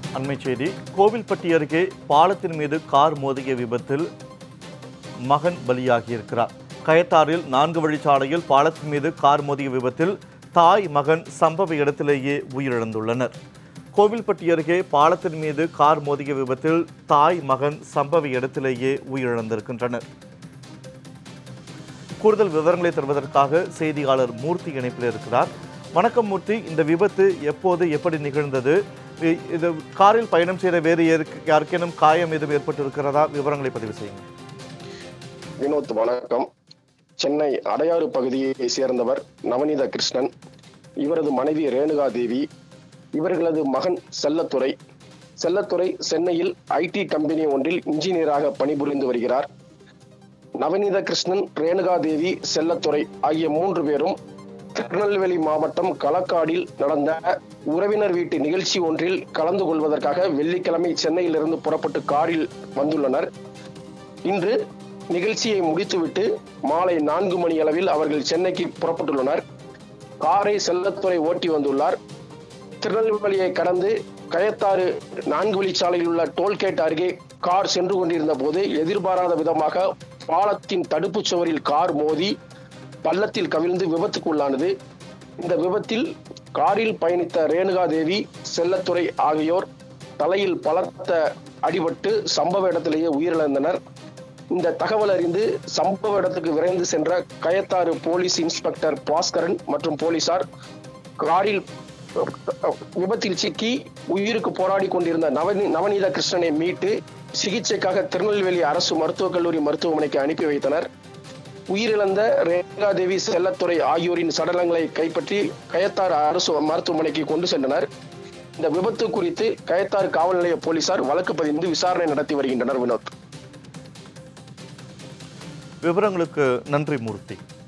அண்மைச் செய்தி கோவில்பட்டி அருகே பாலத்தின் மீது கார் மோதிய விபத்தில் மகன் பலியாகியிருக்கிறார் கயத்தாறில் நான்கு வழிச்சாலையில் பாலத்தின் மீது கார் மோதிய விபத்தில் தாய் மகன் சம்பவ இடத்திலேயே உயிரிழந்துள்ளனர் கோவில்பட்டி அருகே பாலத்தின் மீது கார் மோதிய விபத்தில் தாய் மகன் சம்பவ இடத்திலேயே உயிரிழந்திருக்கின்றனர் கூடுதல் விவரங்களை தருவதற்காக செய்தியாளர் மூர்த்தி இணைப்பில் இருக்கிறார் வணக்கம் மூர்த்தி இந்த விபத்து எப்போது எப்படி நிகழ்ந்தது இ- இது காரில் பயணம் செய்த வேறு யாருக்கு- யாருக்கேனும் காயம் எதுவும் ஏற்பட்டிருக்கிறதா விவரங்களை பதிவு செய்யுங்க வினோத் வணக்கம் சென்னை அடையாறு பகுதியை சேர்ந்தவர் நவநீத கிருஷ்ணன் இவரது மனைவி ரேணுகா தேவி இவர்களது மகன் செல்லத்துறை செல்லத்துறை சென்னையில் ஐடி கம்பெனி ஒன்றில் இன்ஜினியராக பணிபுரிந்து வருகிறார் நவநீத கிருஷ்ணன் ரேணுகா தேவி செல்லத்துறை ஆகிய மூன்று பேரும் திருநெல்வேலி மாவட்டம் களக்காடில் நடந்த உறவினர் வீட்டு நிகழ்ச்சி ஒன்றில் கலந்து கொள்வதற்காக வெள்ளிக்கிழமை சென்னையிலிருந்து புறப்பட்டு காரில் வந்துள்ளனர் இன்று நிகழ்ச்சியை முடித்துவிட்டு மாலை நான்கு மணி அளவில் அவர்கள் சென்னைக்கு புறப்பட்டுள்ளனர் காரை செல்லத்துறை ஓட்டி வந்துள்ளார் திருநெல்வேலியை கடந்து கயத்தாறு நான்கு வழிச்சாலையில் உள்ள டோல்கேட் அருகே கார் சென்று கொண்டிருந்த போது எதிர்பாராத விதமாக பாலத்தின் தடுப்புச் சுவரில் கார் மோதி பள்ளத்தில் கவிழ்ந்து விபத்துக்குள்ளானது இந்த விபத்தில் காரில் பயணித்த ரேணுகா தேவி செல்லத்துறை ஆகியோர் தலையில் பலத்த அடிபட்டு சம்பவ இடத்திலேயே உயிரிழந்தனர் இந்த தகவல் அறிந்து சம்பவ இடத்துக்கு விரைந்து சென்ற கயத்தாறு போலீஸ் இன்ஸ்பெக்டர் பாஸ்கரன் மற்றும் போலீசார் காரில் விபத்தில் சிக்கி உயிருக்கு போராடி கொண்டிருந்த நவநீ நவநீத கிருஷ்ணனை மீட்டு சிகிச்சைக்காக திருநெல்வேலி அரசு மருத்துவக் கல்லூரி மருத்துவமனைக்கு அனுப்பி வைத்தனர் உயிரிழந்த ரேகாதேவி செல்லத்துறை ஆகியோரின் சடலங்களை கைப்பற்றி கயத்தார் அரசு மருத்துவமனைக்கு கொண்டு சென்றனர் இந்த விபத்து குறித்து கயத்தார் காவல் நிலைய போலீசார் வழக்கு பதிந்து விசாரணை நடத்தி வருகின்றனர் வினோத் விவரங்களுக்கு நன்றி மூர்த்தி